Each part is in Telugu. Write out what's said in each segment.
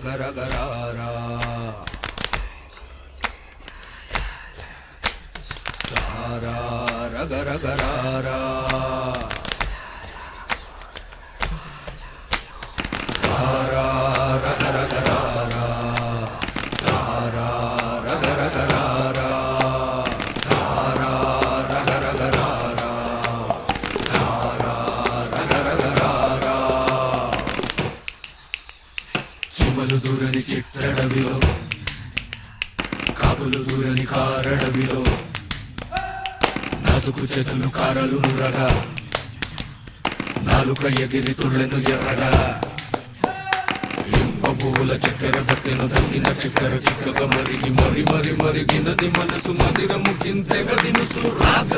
రగ రగ రారా రారా రగ రగ రారా రారా రగ రగ రారా రారా రగ రగ రారా రారా రగ రగ రారా రారా రగ రగ రారా చిమలు దూరని చిట్టడవిలో కాపులు దూరని కారడవిలో నసుకు చేతులు కారలు నురగా నాలుక ఎగిరి తుళ్ళెను ఎర్రగా ఇంప పువ్వుల చక్కెర కట్టెను తగ్గిన చక్కెర చిక్కగా మరిగి మరి మరి మరిగినది మనసు మదిరము కింతెగ దినుసు రాగ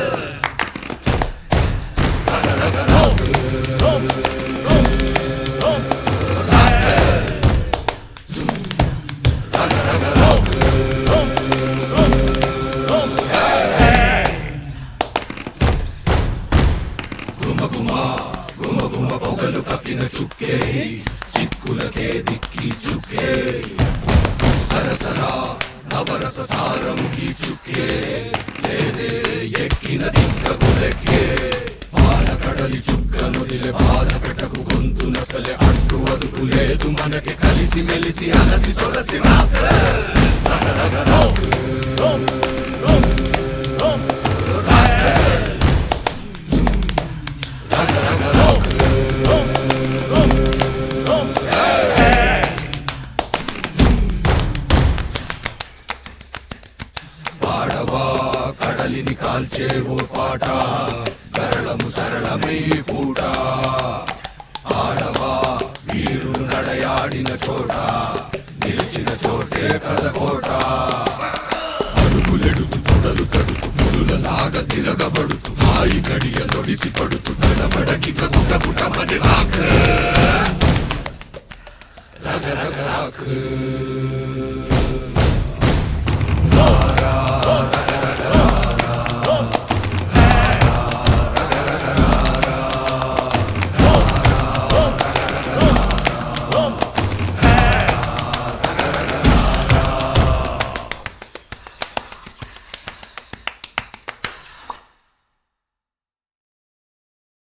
రగ రగ రాగ. రగ రగ రాగ. గుమ గుమ గుమ గుమ పొగలు కక్కిన చుక్కే చిక్కులకే దిక్కి చుక్కే సరసరా నవరస సారం ఈ చుక్కే లేదే ఎక్కిన దిక్కగులెక్కే పాల కడలి చుక్క నుదిలే బాధ పెట్టకు గొంతు నసలే అడ్డు అదుపు లేదు మనకి కలిసి మెలిసి అలసి సొలసి రాక రగ రగ రాక రగ రగ రాక పాడవా కడలిని కాల్చే ఓ పాట గరళము సరళమై పూట ఆడవా వీరులు నడయాడిన చోట నిలిచిన చోటే కదకోట అడుగులెడుతూ తొడలు కడుతూ పులులలాగా తిరగబడుతూ హాయి గడియ లొడిసి పడుతూ తడబడకి కగుట గుటమని రాక రగ రగ రాక